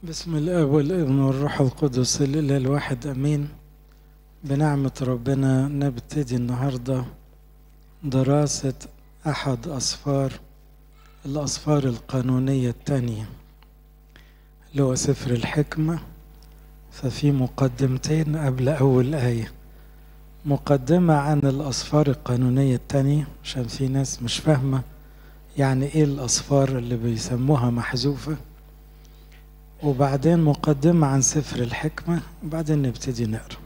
بسم الاب والابن والروح القدس الاله الواحد امين بنعمه ربنا نبتدي النهارده دراسه احد اسفار الاسفار القانونيه الثانيه اللي هو سفر الحكمه ففي مقدمتين قبل اول ايه مقدمه عن الاسفار القانونيه الثانيه عشان في ناس مش فاهمه يعني ايه الاسفار اللي بيسموها محذوفه وبعدين مقدمة عن سفر الحكمة وبعدين نبتدي نقرا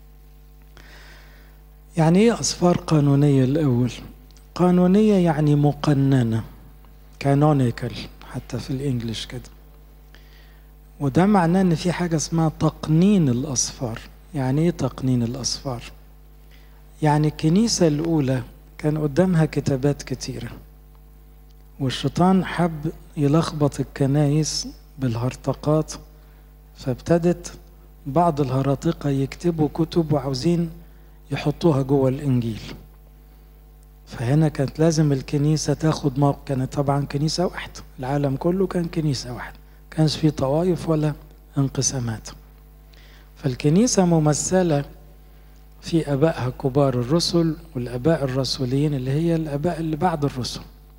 يعني ايه أسفار قانونية الأول قانونية يعني مقننة كانونيكال حتى في الإنجليش كده وده معناه إن في حاجة اسمها تقنين الأسفار يعني ايه تقنين الأسفار يعني الكنيسة الأولى كان قدامها كتابات كتيرة والشيطان حب يلخبط الكنايس بالهرطقات فابتدت بعض الهراطقة يكتبوا كتب وعاوزين يحطوها جوه الإنجيل فهنا كانت لازم الكنيسة تاخد موقع كانت طبعا كنيسة واحدة العالم كله كان كنيسة واحدة كانش في طوائف ولا انقسامات فالكنيسة ممثلة في أبائها كبار الرسل والآباء الرسوليين اللي هي الآباء اللي بعد الرسل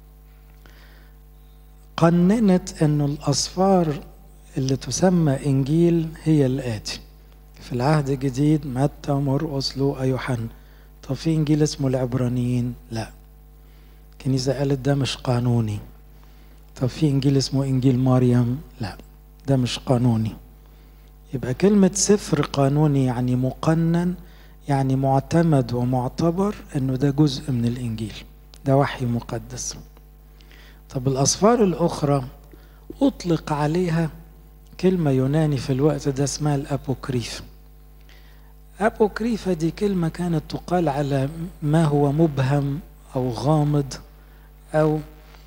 قننت أن الأسفار اللي تسمى إنجيل هي الآتي في العهد الجديد متى مرقس لوقا يوحنا طب في إنجيل اسمه العبرانيين لا الكنيسة قالت ده مش قانوني طب في إنجيل اسمه إنجيل مريم لا ده مش قانوني يبقى كلمة سفر قانوني يعني مقنن يعني معتمد ومعتبر انه ده جزء من الانجيل ده وحي مقدس طب الأسفار الأخرى أطلق عليها كلمة يوناني في الوقت ده اسمها الأبوكريف أبوكريفة دي كلمة كانت تقال على ما هو مبهم أو غامض أو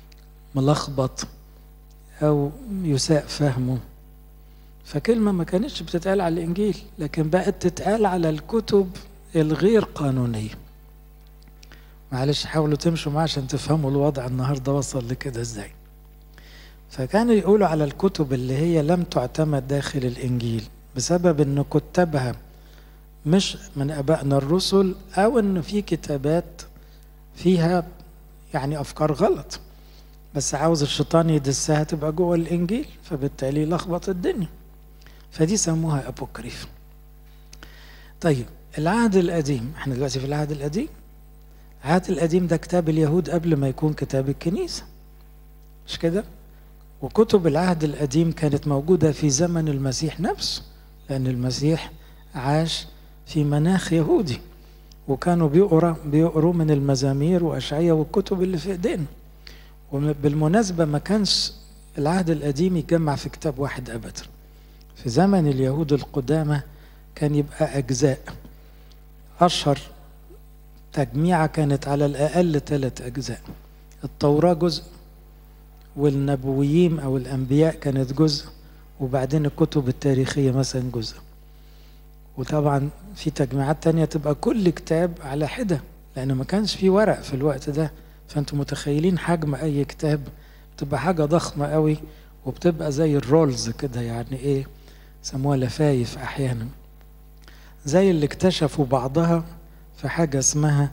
ملخبط أو يساء فهمه فكلمة ما كانتش بتتقال على الإنجيل لكن بقت تتقال على الكتب الغير قانونيه معلش حاولوا تمشوا معاه عشان تفهموا الوضع النهارده وصل لكده ازاي فكانوا يقولوا على الكتب اللي هي لم تعتمد داخل الانجيل بسبب ان كتابها مش من ابائنا الرسل او ان في كتابات فيها يعني افكار غلط بس عاوز الشيطان يدسها تبقى جوه الانجيل فبالتالي لخبط الدنيا فدي سموها ابوكريف طيب العهد القديم احنا دلوقتي في العهد القديم العهد القديم ده كتاب اليهود قبل ما يكون كتاب الكنيسة مش كده؟ وكتب العهد القديم كانت موجودة في زمن المسيح نفسه لأن المسيح عاش في مناخ يهودي وكانوا بيقرا بيقروا من المزامير وأشعية والكتب اللي في إيدينا وبالمناسبة ما كانش العهد القديم يتجمع في كتاب واحد أبدا في زمن اليهود القدامى كان يبقى أجزاء أشهر تجميعة كانت على الأقل ثلاث أجزاء التوراة جزء والنبويين أو الأنبياء كانت جزء وبعدين الكتب التاريخية مثلا جزء وطبعا في تجميعات تانية تبقى كل كتاب على حدة لأن ما كانش في ورق في الوقت ده فأنتم متخيلين حجم أي كتاب بتبقى حاجة ضخمة قوي وبتبقى زي الرولز كده يعني إيه سموها لفايف أحيانا زي اللي اكتشفوا بعضها في حاجة اسمها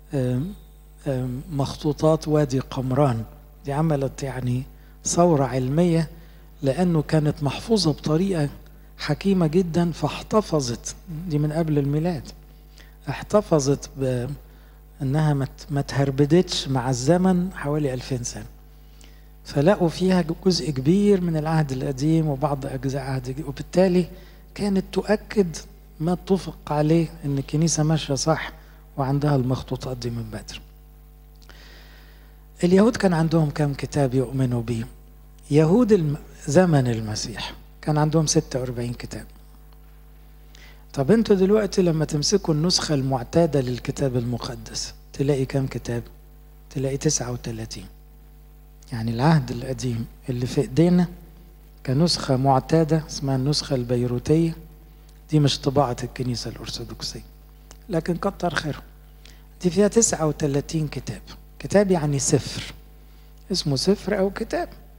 مخطوطات وادي قمران دي عملت يعني ثورة علمية لأنه كانت محفوظة بطريقة حكيمة جدا فاحتفظت دي من قبل الميلاد احتفظت بأنها ما تهربدتش مع الزمن حوالي 2000 سنة فلقوا فيها جزء كبير من العهد القديم وبعض أجزاء عهد وبالتالي كانت تؤكد ما اتفق عليه ان الكنيسه ماشيه صح وعندها المخطوطات دي من بدر. اليهود كان عندهم كم كتاب يؤمنوا به؟ يهود الم... زمن المسيح كان عندهم 46 كتاب. طب انتوا دلوقتي لما تمسكوا النسخة المعتادة للكتاب المقدس تلاقي كم كتاب؟ تلاقي 39 يعني العهد القديم اللي في ايدينا كنسخة معتادة اسمها النسخة البيروتية دي مش طباعة الكنيسة الأرثوذكسية لكن كتر خيرهم دي فيها 39 كتاب كتاب يعني سفر اسمه سفر أو كتاب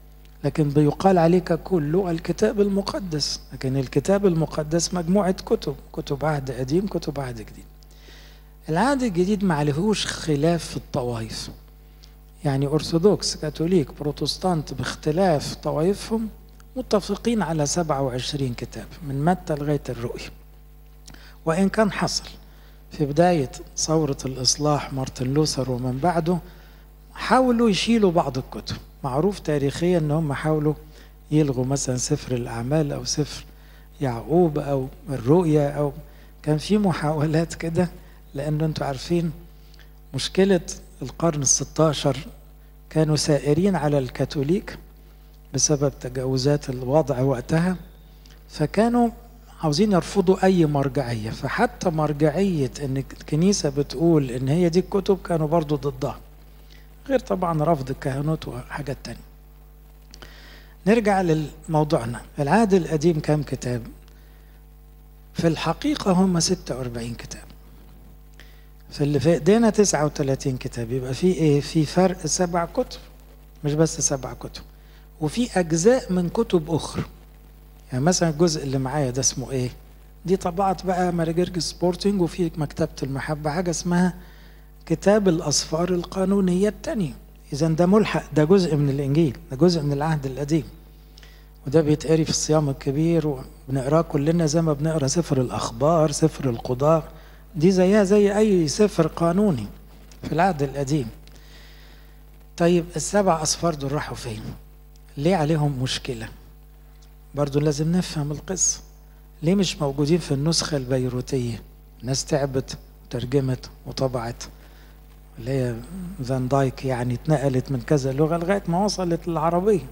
لكن بيقال عليك كله الكتاب المقدس لكن الكتاب المقدس مجموعة كتب كتب عهد قديم كتب عهد جديد العهد الجديد ما عليهوش خلاف في الطوائف يعني أرثوذكس كاثوليك بروتستانت باختلاف طوائفهم متفقين على 27 كتاب من متى لغاية الرؤية وإن كان حصل في بداية ثورة الإصلاح مارتن لوثر ومن بعده حاولوا يشيلوا بعض الكتب معروف تاريخيا ان هم حاولوا يلغوا مثلا سفر الاعمال او سفر يعقوب او الرؤيا او كان في محاولات كده لانه انتوا عارفين مشكله القرن الستاشر كانوا سائرين على الكاثوليك بسبب تجاوزات الوضع وقتها فكانوا عاوزين يرفضوا اي مرجعيه فحتى مرجعيه ان الكنيسه بتقول ان هي دي الكتب كانوا برضو ضدها غير طبعا رفض الكهنوت وحاجات تانية نرجع لموضوعنا العهد القديم كام كتاب في الحقيقة هم 46 كتاب في اللي في ايدينا 39 كتاب يبقى في ايه في فرق سبع كتب مش بس سبع كتب وفي اجزاء من كتب اخرى يعني مثلا الجزء اللي معايا ده اسمه ايه دي طبعت بقى مارجرج سبورتنج وفي مكتبة المحبة حاجة اسمها كتاب الأسفار القانونية الثانية إذا ده ملحق ده جزء من الإنجيل ده جزء من العهد القديم وده بيتقري في الصيام الكبير وبنقراه كلنا زي ما بنقرا سفر الأخبار سفر القضاء دي زيها زي أي سفر قانوني في العهد القديم طيب السبع أسفار دول راحوا فين؟ ليه عليهم مشكلة؟ برضو لازم نفهم القصة ليه مش موجودين في النسخة البيروتية؟ ناس تعبت وترجمت وطبعت اللي هي فان دايك يعني اتنقلت من كذا لغة لغاية ما وصلت للعربية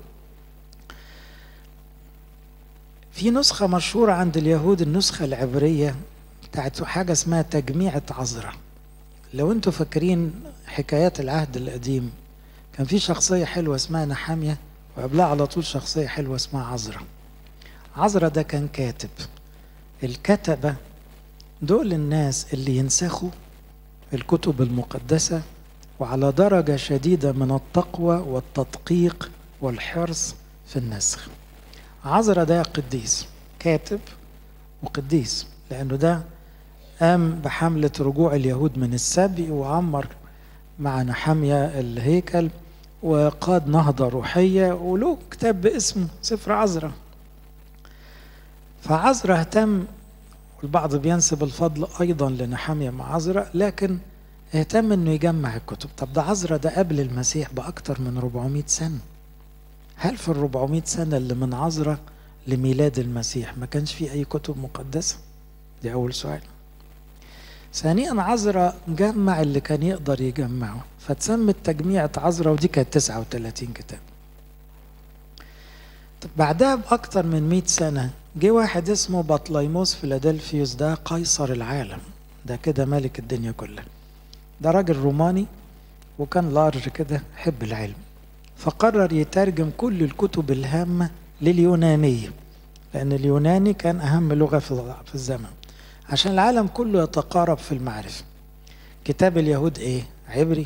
في نسخة مشهورة عند اليهود النسخة العبرية بتاعت حاجة اسمها تجميعة عذراء لو انتوا فاكرين حكايات العهد القديم كان في شخصية حلوة اسمها نحامية وقبلها على طول شخصية حلوة اسمها عذراء عذراء ده كان كاتب الكتبة دول الناس اللي ينسخوا الكتب المقدسة وعلى درجة شديدة من التقوى والتدقيق والحرص في النسخ عذرا ده قديس كاتب وقديس لأنه ده قام بحملة رجوع اليهود من السبي وعمر مع نحمية الهيكل وقاد نهضة روحية وله كتاب باسمه سفر عذرا فعذرا اهتم البعض بينسب الفضل أيضا لنحمية مع عذرا لكن اهتم انه يجمع الكتب طب ده عذرا ده قبل المسيح بأكتر من 400 سنة هل في ال 400 سنة اللي من عذرا لميلاد المسيح ما كانش في أي كتب مقدسة؟ دي أول سؤال. ثانيا عذرا جمع اللي كان يقدر يجمعه فتسمت تجميعة عذرا ودي كانت 39 كتاب. طب بعدها بأكتر من 100 سنة جه واحد اسمه بطليموس فيلادلفيوس ده قيصر العالم ده كده ملك الدنيا كلها. ده راجل روماني وكان لارج كده حب العلم فقرر يترجم كل الكتب الهامة لليونانية لأن اليوناني كان أهم لغة في الزمن عشان العالم كله يتقارب في المعرفة كتاب اليهود إيه؟ عبري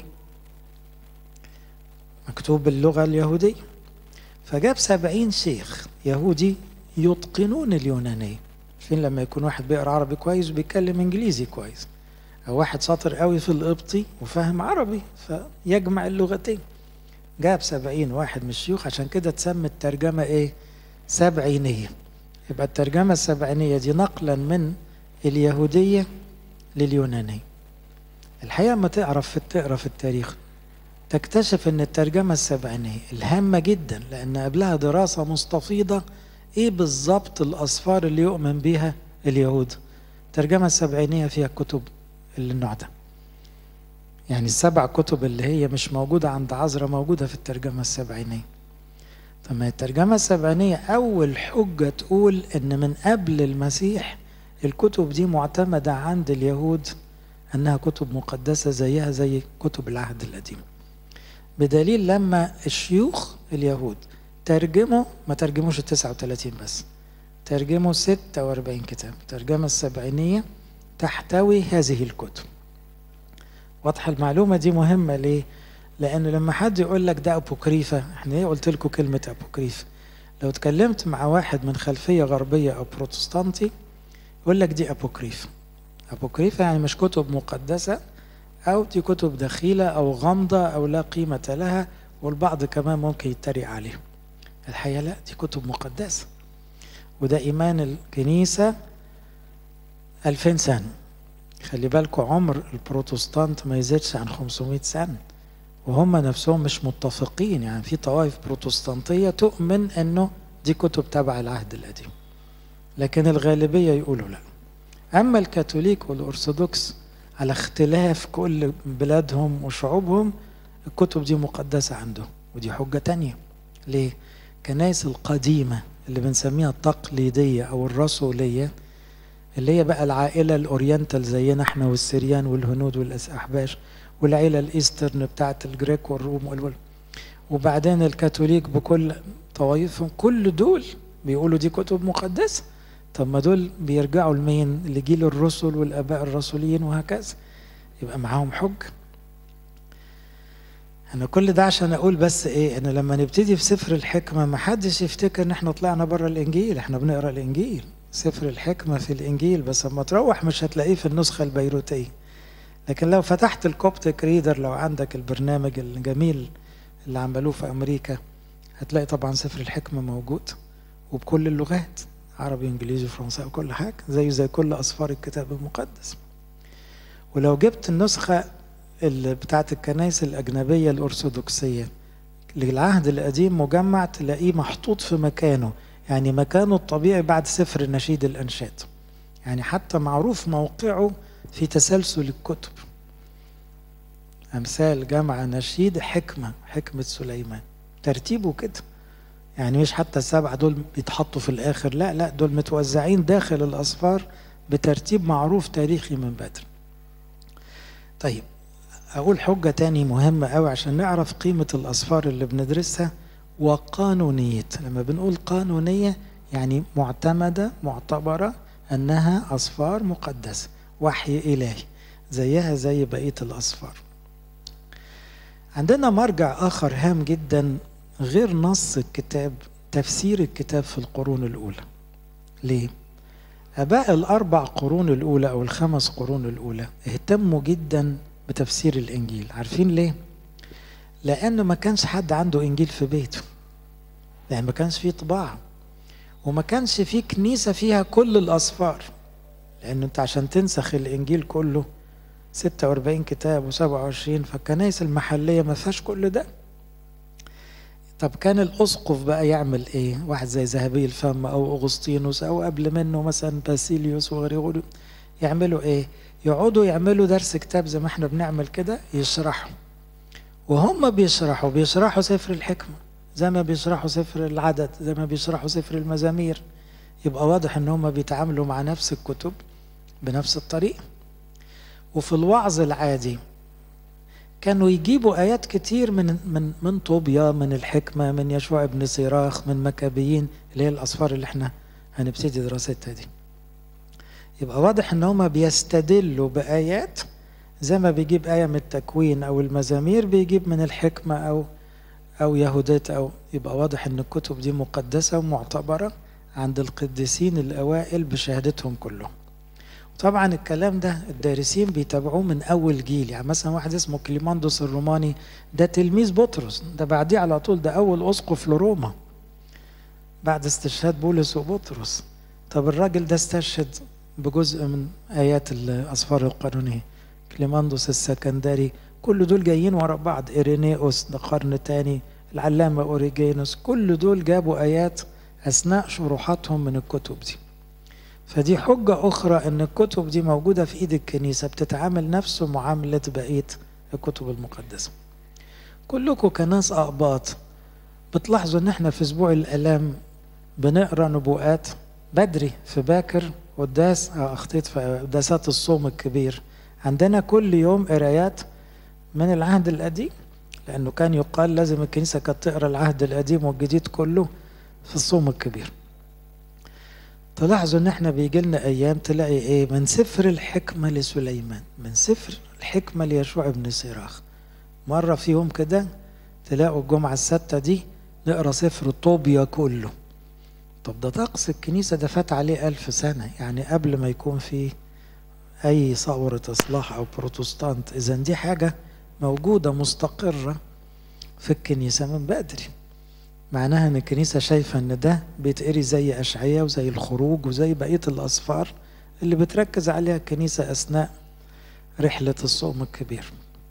مكتوب باللغة اليهودية فجاب سبعين شيخ يهودي يتقنون اليونانية فين لما يكون واحد بيقرأ عربي كويس وبيتكلم إنجليزي كويس أو واحد شاطر قوي في القبطي وفاهم عربي فيجمع اللغتين جاب سبعين واحد من الشيوخ عشان كده تسمى الترجمة ايه سبعينية يبقى الترجمة السبعينية دي نقلا من اليهودية لليونانية الحقيقة ما تعرف في تقرا في التاريخ تكتشف ان الترجمة السبعينية الهامة جدا لان قبلها دراسة مستفيضة ايه بالظبط الاسفار اللي يؤمن بها اليهود الترجمة السبعينية فيها كتب النوع ده يعني السبع كتب اللي هي مش موجودة عند عذرا موجودة في الترجمة السبعينية طب ما الترجمة السبعينية أول حجة تقول إن من قبل المسيح الكتب دي معتمدة عند اليهود أنها كتب مقدسة زيها زي كتب العهد القديم بدليل لما الشيوخ اليهود ترجموا ما ترجموش ال 39 بس ترجموا 46 كتاب الترجمة السبعينية تحتوي هذه الكتب واضحة المعلومة دي مهمة ليه؟ لأن لما حد يقول لك ده أبوكريفة احنا ايه قلت لكم كلمة أبوكريفة لو اتكلمت مع واحد من خلفية غربية أو بروتستانتي يقول لك دي أبوكريفة أبوكريفة يعني مش كتب مقدسة أو دي كتب دخيلة أو غامضة أو لا قيمة لها والبعض كمان ممكن يتريق عليها الحقيقة لا دي كتب مقدسة وده إيمان الكنيسة ألفين سنة خلي بالكم عمر البروتستانت ما يزيدش عن 500 سنة وهم نفسهم مش متفقين يعني في طوائف بروتستانتية تؤمن أنه دي كتب تبع العهد القديم لكن الغالبية يقولوا لا أما الكاثوليك والأرثوذكس على اختلاف كل بلادهم وشعوبهم الكتب دي مقدسة عندهم ودي حجة تانية ليه؟ كنايس القديمة اللي بنسميها التقليدية أو الرسولية اللي هي بقى العائلة الأورينتال زينا احنا والسريان والهنود والأحباش والعيلة الإيسترن بتاعت الجريك والروم والول وبعدين الكاثوليك بكل طوائفهم كل دول بيقولوا دي كتب مقدسة طب ما دول بيرجعوا لمين لجيل الرسل والآباء الرسوليين وهكذا يبقى معاهم حج أنا كل ده عشان أقول بس إيه إن لما نبتدي في سفر الحكمة ما حدش يفتكر إن إحنا طلعنا بره الإنجيل إحنا بنقرأ الإنجيل سفر الحكمة في الإنجيل بس لما تروح مش هتلاقيه في النسخة البيروتية لكن لو فتحت الكوبتك ريدر لو عندك البرنامج الجميل اللي عملوه في أمريكا هتلاقي طبعا سفر الحكمة موجود وبكل اللغات عربي انجليزي فرنساوي وكل حاجة زي زي كل أسفار الكتاب المقدس ولو جبت النسخة اللي بتاعت الكنائس الأجنبية الأرثوذكسية للعهد القديم مجمع تلاقيه محطوط في مكانه يعني مكانه الطبيعي بعد سفر نشيد الأنشاد يعني حتى معروف موقعه في تسلسل الكتب أمثال جمع نشيد حكمة حكمة سليمان ترتيبه كده يعني مش حتى السبعة دول بيتحطوا في الآخر لا لا دول متوزعين داخل الأصفار بترتيب معروف تاريخي من بدري طيب أقول حجة تاني مهمة أوي عشان نعرف قيمة الأصفار اللي بندرسها وقانونية لما بنقول قانونية يعني معتمدة معتبرة أنها أصفار مقدسة وحي إلهي زيها زي بقية الأصفار عندنا مرجع آخر هام جدا غير نص الكتاب تفسير الكتاب في القرون الأولى ليه؟ آباء الأربع قرون الأولى أو الخمس قرون الأولى اهتموا جدا بتفسير الإنجيل عارفين ليه؟ لأنه ما كانش حد عنده إنجيل في بيته يعني ما كانش فيه طباعة وما كانش فيه كنيسة فيها كل الأصفار لأن أنت عشان تنسخ الإنجيل كله 46 كتاب و27 فالكنائس المحلية ما فيهاش كل ده طب كان الأسقف بقى يعمل إيه؟ واحد زي ذهبي الفم أو أغسطينوس أو قبل منه مثلا باسيليوس وغيره يعملوا إيه؟ يقعدوا يعملوا درس كتاب زي ما احنا بنعمل كده يشرحوا وهم بيشرحوا بيشرحوا سفر الحكمة زي ما بيشرحوا سفر العدد زي ما بيشرحوا سفر المزامير يبقى واضح ان هم بيتعاملوا مع نفس الكتب بنفس الطريقة وفي الوعظ العادي كانوا يجيبوا آيات كتير من من من طوبيا من الحكمة من يشوع بن سيراخ من مكابيين اللي هي الأسفار اللي احنا هنبتدي دراستها دي يبقى واضح ان هم بيستدلوا بآيات زي ما بيجيب آية من التكوين أو المزامير بيجيب من الحكمة أو أو يهودات أو يبقى واضح إن الكتب دي مقدسة ومعتبرة عند القديسين الأوائل بشهادتهم كلهم. طبعا الكلام ده الدارسين بيتابعوه من أول جيل يعني مثلا واحد اسمه كليماندوس الروماني ده تلميذ بطرس ده بعديه على طول ده أول أسقف لروما بعد استشهاد بولس وبطرس طب الراجل ده استشهد بجزء من آيات الأسفار القانونية كليماندوس السكندري كل دول جايين ورا بعض إيرينيوس ده قرن تاني العلامة أوريجينوس كل دول جابوا آيات أثناء شروحاتهم من الكتب دي فدي حجة أخرى أن الكتب دي موجودة في إيد الكنيسة بتتعامل نفس معاملة بقية الكتب المقدسة كلكم كناس أقباط بتلاحظوا أن احنا في أسبوع الآلام بنقرأ نبوءات بدري في باكر قداس أخطيت في قداسات الصوم الكبير عندنا كل يوم قرايات من العهد القديم لأنه كان يقال لازم الكنيسة كانت تقرأ العهد القديم والجديد كله في الصوم الكبير تلاحظوا ان احنا بيجي لنا ايام تلاقي ايه من سفر الحكمة لسليمان من سفر الحكمة ليشوع بن سيراخ مرة في يوم كده تلاقوا الجمعة السادسة دي نقرا سفر طوبيا كله طب ده طقس الكنيسة ده فات عليه ألف سنة يعني قبل ما يكون في أي ثورة إصلاح أو بروتستانت إذا دي حاجة موجودة مستقرة في الكنيسة من بدري معناها ان الكنيسة شايفة ان ده بيتقري زي أشعية وزي الخروج وزي بقية الأسفار اللي بتركز عليها الكنيسة أثناء رحلة الصوم الكبير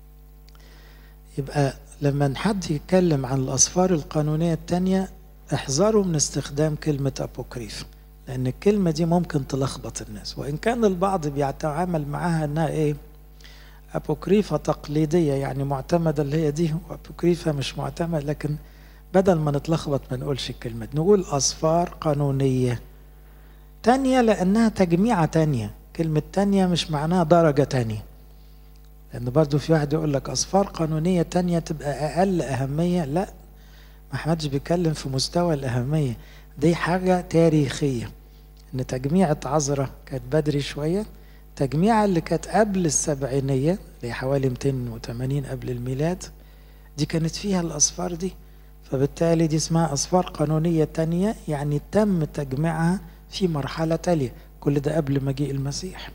يبقى لما حد يتكلم عن الأسفار القانونية التانية احذروا من استخدام كلمة أبوكريف لأن الكلمة دي ممكن تلخبط الناس وإن كان البعض بيتعامل معاها إنها إيه أبوكريفة تقليدية يعني معتمدة اللي هي دي وأبوكريفة مش معتمدة لكن بدل ما نتلخبط ما نقولش الكلمة دي نقول أسفار قانونية تانية لأنها تجميعة تانية كلمة تانية مش معناها درجة تانية لأن برضو في واحد يقول لك أسفار قانونية تانية تبقى أقل أهمية لا ما حدش بيتكلم في مستوى الأهمية دي حاجة تاريخية إن تجميعة عذرة كانت بدري شوية تجميعة اللي كانت قبل السبعينية اللي هي حوالي 280 قبل الميلاد دي كانت فيها الأسفار دي فبالتالي دي اسمها أسفار قانونية تانية يعني تم تجميعها في مرحلة تالية كل ده قبل مجيء المسيح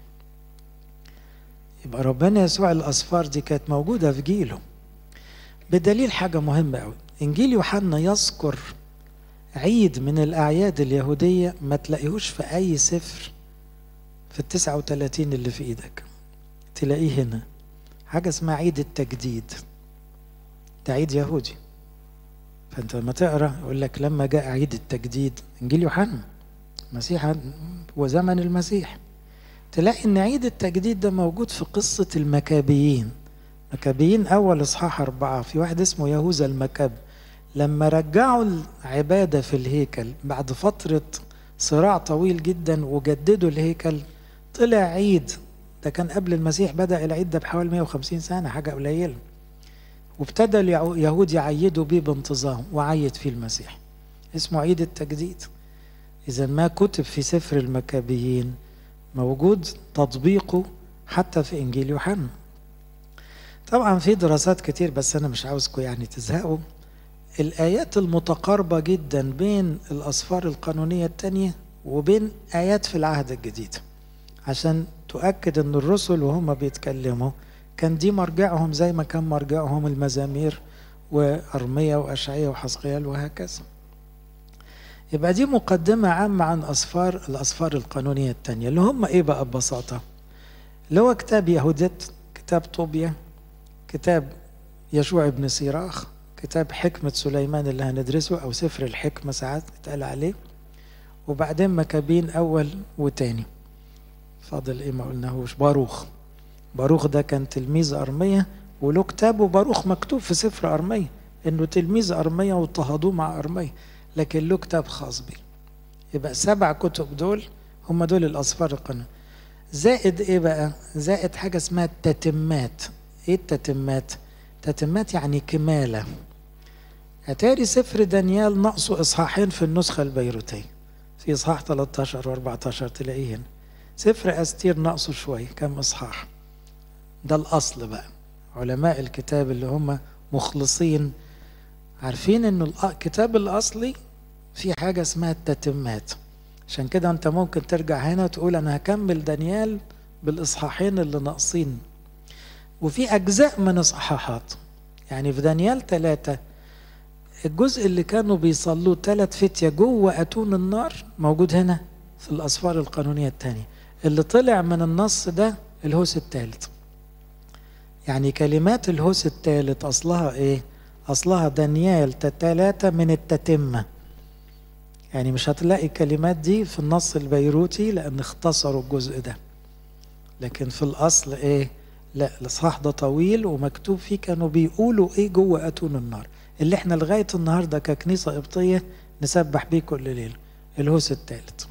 يبقى ربنا يسوع الأسفار دي كانت موجودة في جيله بدليل حاجة مهمة أوي إنجيل يوحنا يذكر عيد من الأعياد اليهودية ما تلاقيهوش في أي سفر في التسعة وتلاتين اللي في إيدك تلاقيه هنا حاجة اسمها عيد التجديد ده عيد يهودي فأنت لما تقرأ يقول لك لما جاء عيد التجديد إنجيل يوحنا المسيح وزمن المسيح تلاقي ان عيد التجديد ده موجود في قصة المكابيين مكابيين أول إصحاح أربعة في واحد اسمه يهوذا المكاب لما رجعوا العبادة في الهيكل بعد فترة صراع طويل جدا وجددوا الهيكل طلع عيد ده كان قبل المسيح بدأ العيد ده بحوالي 150 سنة حاجة قليلة وابتدى اليهود يعيدوا بيه بانتظام وعيد فيه المسيح اسمه عيد التجديد إذا ما كتب في سفر المكابيين موجود تطبيقه حتى في إنجيل يوحنا طبعا في دراسات كتير بس أنا مش عاوزكم يعني تزهقوا الآيات المتقاربة جدا بين الأسفار القانونية التانية وبين آيات في العهد الجديد عشان تؤكد أن الرسل وهم بيتكلموا كان دي مرجعهم زي ما كان مرجعهم المزامير وأرمية وأشعية وحزقيال وهكذا يبقى دي مقدمة عامة عن أسفار الأسفار القانونية التانية اللي هم إيه بقى ببساطة اللي هو كتاب يهودت كتاب طوبيا كتاب يشوع بن سيراخ كتاب حكمة سليمان اللي هندرسه أو سفر الحكمة ساعات اتقال عليه وبعدين مكابين أول وتاني فاضل إيه ما قلناهوش باروخ باروخ ده كان تلميذ أرمية وله كتابه باروخ مكتوب في سفر أرمية إنه تلميذ أرمية واضطهدوه مع أرمية لكن له كتاب خاص بيه يبقى سبع كتب دول هم دول الأسفار القانون زائد إيه بقى زائد حاجة اسمها التتمات إيه التتمات تتمات يعني كمالة أتاري سفر دانيال ناقصه إصحاحين في النسخة البيروتية في إصحاح 13 و14 تلاقيه هنا سفر أستير ناقصه شوية كم إصحاح ده الأصل بقى علماء الكتاب اللي هم مخلصين عارفين انه الكتاب الاصلي في حاجه اسمها التتمات عشان كده انت ممكن ترجع هنا تقول انا هكمل دانيال بالاصحاحين اللي ناقصين وفي اجزاء من اصحاحات يعني في دانيال ثلاثة الجزء اللي كانوا بيصلوه ثلاث فتية جوه أتون النار موجود هنا في الأسفار القانونية الثانية اللي طلع من النص ده الهوس الثالث يعني كلمات الهوس الثالث أصلها إيه؟ أصلها دانيال تلاتة من التتمة يعني مش هتلاقي الكلمات دي في النص البيروتي لأن اختصروا الجزء ده لكن في الأصل إيه لا الإصحاح ده طويل ومكتوب فيه كانوا بيقولوا إيه جوه أتون النار اللي إحنا لغاية النهاردة ككنيسة قبطية نسبح بيه كل ليلة الهوس الثالث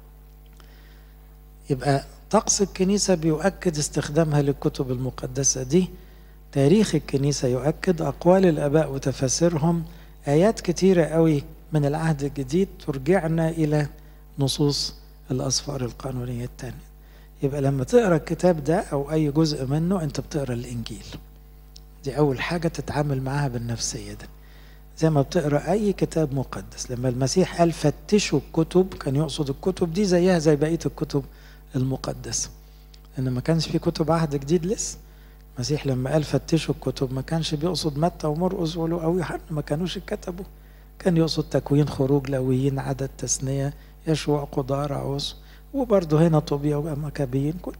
يبقى طقس الكنيسة بيؤكد استخدامها للكتب المقدسة دي تاريخ الكنيسة يؤكد أقوال الآباء وتفاسيرهم آيات كتيرة قوي من العهد الجديد ترجعنا إلى نصوص الأسفار القانونية الثانية يبقى لما تقرأ الكتاب ده أو أي جزء منه أنت بتقرأ الإنجيل دي أول حاجة تتعامل معاها بالنفسية ده زي ما بتقرأ أي كتاب مقدس لما المسيح قال فتشوا الكتب كان يقصد الكتب دي زيها زي بقية الكتب المقدسة إن ما كانش في كتب عهد جديد لسه المسيح لما قال فتشوا الكتب ما كانش بيقصد متى ومرقس أو يوحنا ما كانوش كتبوا كان يقصد تكوين خروج لويين عدد تثنية يشوع قدار عوز وبرضه هنا طوبيا ومكابيين كله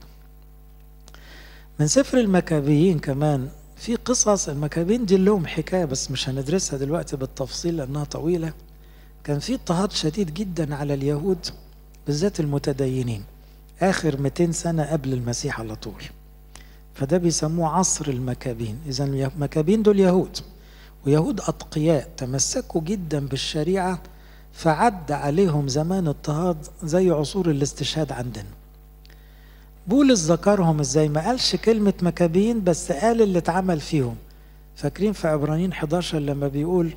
من سفر المكابيين كمان في قصص المكابين دي لهم حكايه بس مش هندرسها دلوقتي بالتفصيل لانها طويله كان في اضطهاد شديد جدا على اليهود بالذات المتدينين اخر 200 سنه قبل المسيح على طول فده بيسموه عصر المكابين اذا المكابين دول يهود ويهود اتقياء تمسكوا جدا بالشريعه فعد عليهم زمان اضطهاد زي عصور الاستشهاد عندنا بولس ذكرهم ازاي ما قالش كلمة مكابين بس قال اللي اتعمل فيهم فاكرين في عبرانيين 11 لما بيقول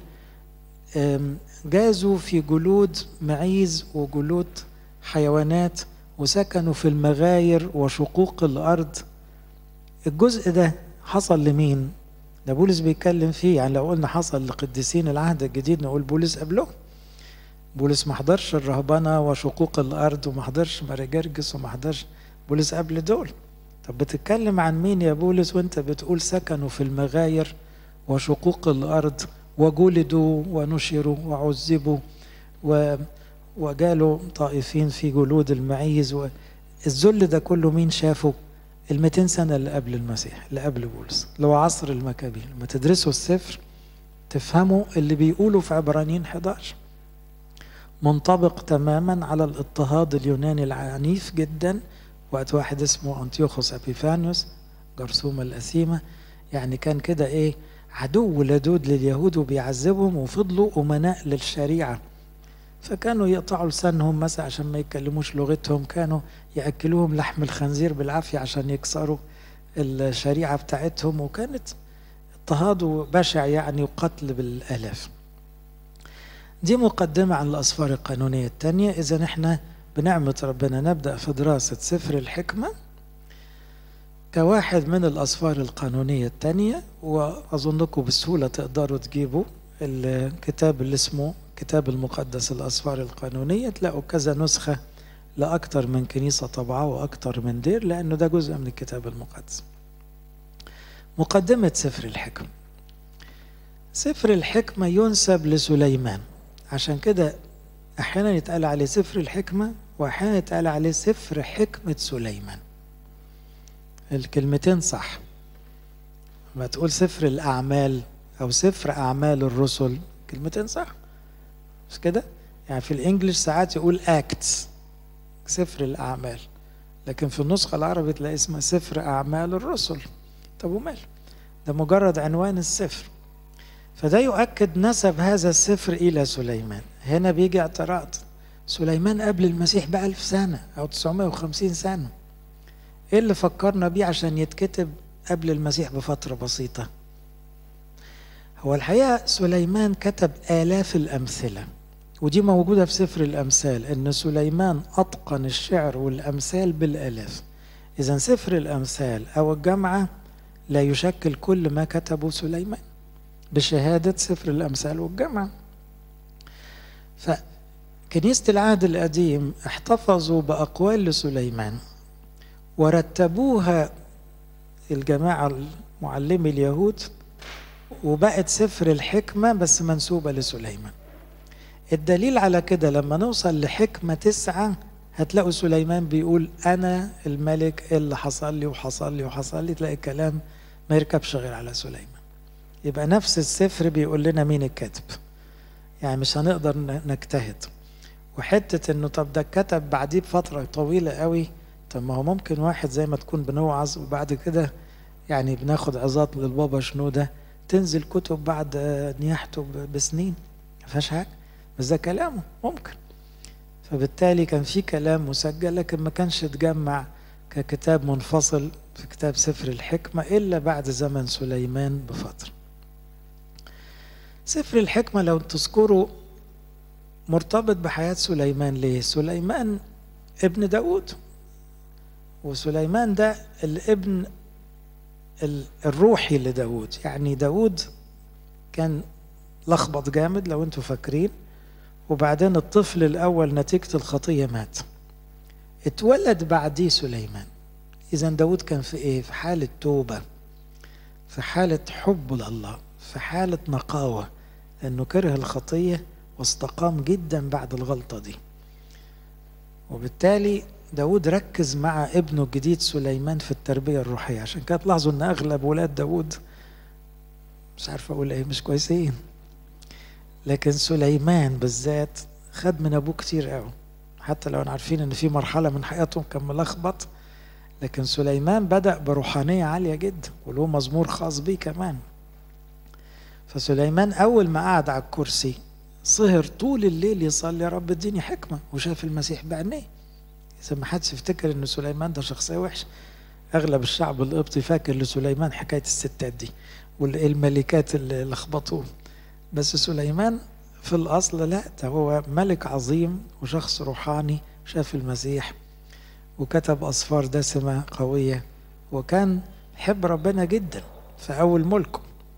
جازوا في جلود معيز وجلود حيوانات وسكنوا في المغاير وشقوق الأرض الجزء ده حصل لمين؟ ده بولس بيتكلم فيه يعني لو قلنا حصل لقديسين العهد الجديد نقول بولس قبله بولس ما حضرش الرهبنة وشقوق الأرض وما حضرش مارجرجس وما حضرش بولس قبل دول طب بتتكلم عن مين يا بولس وانت بتقول سكنوا في المغاير وشقوق الأرض وجلدوا ونشروا وعذبوا و وجالوا طائفين في جلود المعيز الذل ده كله مين شافه ال 200 سنة اللي قبل المسيح اللي قبل بولس اللي هو عصر المكابين لما تدرسوا السفر تفهموا اللي بيقولوا في عبرانيين 11 منطبق تماما على الاضطهاد اليوناني العنيف جدا وقت واحد اسمه أنتيوخوس أبيفانيوس جرثومة الأثيمة يعني كان كده إيه عدو لدود لليهود وبيعذبهم وفضلوا أمناء للشريعة فكانوا يقطعوا لسانهم مثلا عشان ما يتكلموش لغتهم كانوا يأكلوهم لحم الخنزير بالعافية عشان يكسروا الشريعة بتاعتهم وكانت اضطهاد بشع يعني وقتل بالآلاف دي مقدمة عن الأسفار القانونية الثانية إذا إحنا بنعمة ربنا نبدأ في دراسة سفر الحكمة كواحد من الأسفار القانونية الثانية وأظنكم بسهولة تقدروا تجيبوا الكتاب اللي اسمه كتاب المقدس الأسفار القانونية تلاقوا كذا نسخة لأكثر من كنيسة طبعة وأكثر من دير لأنه ده جزء من الكتاب المقدس مقدمة سفر الحكمة سفر الحكمة ينسب لسليمان عشان كده أحيانا يتقال عليه سفر الحكمة وأحيانا يتقال عليه سفر حكمة سليمان الكلمتين صح ما تقول سفر الأعمال أو سفر أعمال الرسل كلمتين صح مش كده يعني في الإنجليش ساعات يقول أكتس سفر الأعمال لكن في النسخة العربية تلاقي اسمها سفر أعمال الرسل طب ومال ده مجرد عنوان السفر فده يؤكد نسب هذا السفر إلى سليمان هنا بيجي اعتراض سليمان قبل المسيح بألف سنة أو 950 سنة إيه اللي فكرنا بيه عشان يتكتب قبل المسيح بفترة بسيطة هو الحقيقة سليمان كتب آلاف الأمثلة ودي موجودة في سفر الأمثال إن سليمان أتقن الشعر والأمثال بالآلاف إذا سفر الأمثال أو الجامعة لا يشكل كل ما كتبه سليمان بشهادة سفر الأمثال والجامعة فكنيسة العهد القديم احتفظوا بأقوال لسليمان ورتبوها الجماعة معلمي اليهود وبقت سفر الحكمة بس منسوبة لسليمان الدليل على كده لما نوصل لحكمة تسعة هتلاقوا سليمان بيقول أنا الملك اللي حصل لي وحصل لي وحصل لي تلاقي الكلام ما يركبش غير على سليمان يبقى نفس السفر بيقول لنا مين الكاتب يعني مش هنقدر نجتهد وحتة انه طب ده كتب بعديه بفترة طويلة قوي طب ما هو ممكن واحد زي ما تكون بنوعظ وبعد كده يعني بناخد عظات للبابا شنو ده تنزل كتب بعد نياحته بسنين ما فيهاش حاجة بس ده كلامه ممكن فبالتالي كان في كلام مسجل لكن ما كانش اتجمع ككتاب منفصل في كتاب سفر الحكمة إلا بعد زمن سليمان بفترة سفر الحكمة لو تذكروا مرتبط بحياة سليمان ليه؟ سليمان ابن داود وسليمان ده الابن الروحي لداود يعني داود كان لخبط جامد لو انتوا فاكرين وبعدين الطفل الأول نتيجة الخطية مات اتولد بعديه سليمان إذا داود كان في إيه؟ في حالة توبة في حالة حب لله في حالة نقاوة لأنه كره الخطية واستقام جدا بعد الغلطة دي وبالتالي داود ركز مع ابنه الجديد سليمان في التربية الروحية عشان كده تلاحظوا ان اغلب ولاد داود مش عارف اقول ايه مش كويسين لكن سليمان بالذات خد من ابوه كتير قوي حتى لو عارفين ان في مرحلة من حياتهم كان ملخبط لكن سليمان بدأ بروحانية عالية جدا وله مزمور خاص بيه كمان فسليمان أول ما قعد على الكرسي سهر طول الليل يصلي يا رب اديني حكمة وشاف المسيح بعينيه إذا ما حدش يفتكر إن سليمان ده شخصية وحشة أغلب الشعب القبطي فاكر لسليمان حكاية الستات دي والملكات اللي لخبطوه بس سليمان في الأصل لا ده هو ملك عظيم وشخص روحاني شاف المسيح وكتب أصفار دسمة قوية وكان يحب ربنا جدا في أول ملكه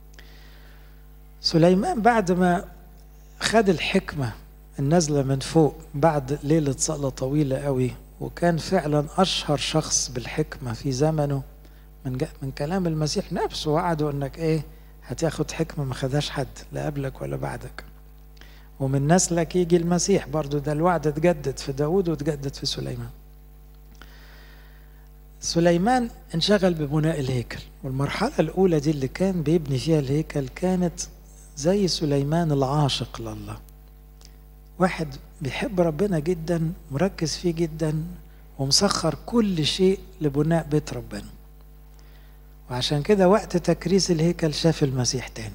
سليمان بعد ما خد الحكمة النازلة من فوق بعد ليلة صلاة طويلة قوي وكان فعلا أشهر شخص بالحكمة في زمنه من, من كلام المسيح نفسه وعده أنك إيه هتاخد حكمة ما خدهاش حد لا قبلك ولا بعدك ومن نسلك يجي المسيح برضو ده الوعد اتجدد في داود واتجدد في سليمان سليمان انشغل ببناء الهيكل والمرحلة الأولى دي اللي كان بيبني فيها الهيكل كانت زي سليمان العاشق لله واحد بيحب ربنا جدا مركز فيه جدا ومسخر كل شيء لبناء بيت ربنا وعشان كده وقت تكريس الهيكل شاف المسيح تاني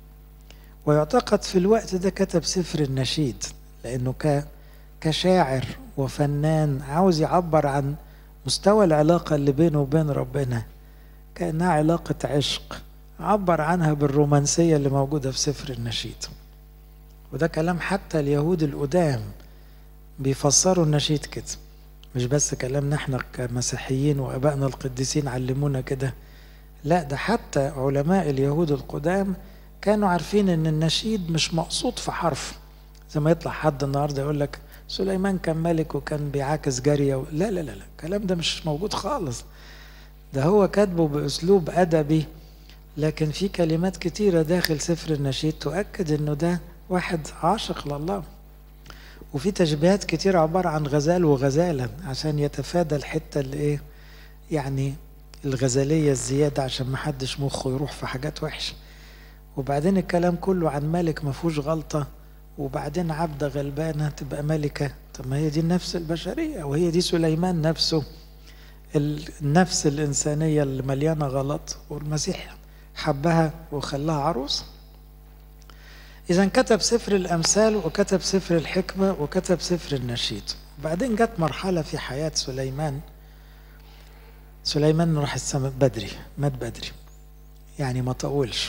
ويعتقد في الوقت ده كتب سفر النشيد لأنه ك كشاعر وفنان عاوز يعبر عن مستوى العلاقة اللي بينه وبين ربنا كأنها علاقة عشق عبر عنها بالرومانسية اللي موجودة في سفر النشيد وده كلام حتى اليهود القدام بيفسروا النشيد كده مش بس كلامنا احنا كمسيحيين وابائنا القديسين علمونا كده لا ده حتى علماء اليهود القدام كانوا عارفين ان النشيد مش مقصود في حرف زي ما يطلع حد النهارده يقول لك سليمان كان ملك وكان بيعاكس جارية و... لا لا لا لا الكلام ده مش موجود خالص ده هو كاتبه بأسلوب أدبي لكن في كلمات كتيرة داخل سفر النشيد تؤكد انه ده واحد عاشق لله وفي تشبيهات كتير عبارة عن غزال وغزالة عشان يتفادى الحتة اللي ايه يعني الغزالية الزيادة عشان محدش مخه يروح في حاجات وحشة وبعدين الكلام كله عن ملك ما فيهوش غلطة وبعدين عبدة غلبانة تبقى ملكة طب ما هي دي النفس البشرية وهي دي سليمان نفسه النفس الإنسانية اللي مليانة غلط والمسيح حبها وخلاها عروس إذا كتب سفر الأمثال وكتب سفر الحكمة وكتب سفر النشيد وبعدين جت مرحلة في حياة سليمان سليمان راح السماء بدري مات بدري يعني ما طولش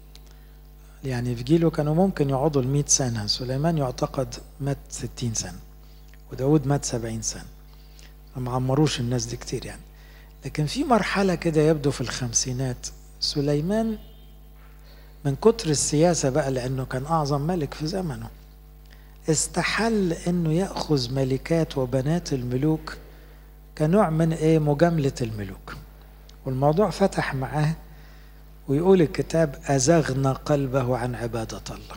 يعني في جيله كانوا ممكن يقعدوا المئة سنة سليمان يعتقد مات ستين سنة وداود مات سبعين سنة ما عمروش الناس دي كتير يعني لكن في مرحلة كده يبدو في الخمسينات سليمان من كتر السياسة بقى لأنه كان أعظم ملك في زمنه استحل أنه يأخذ ملكات وبنات الملوك كنوع من إيه مجاملة الملوك والموضوع فتح معاه ويقول الكتاب أزغنا قلبه عن عبادة الله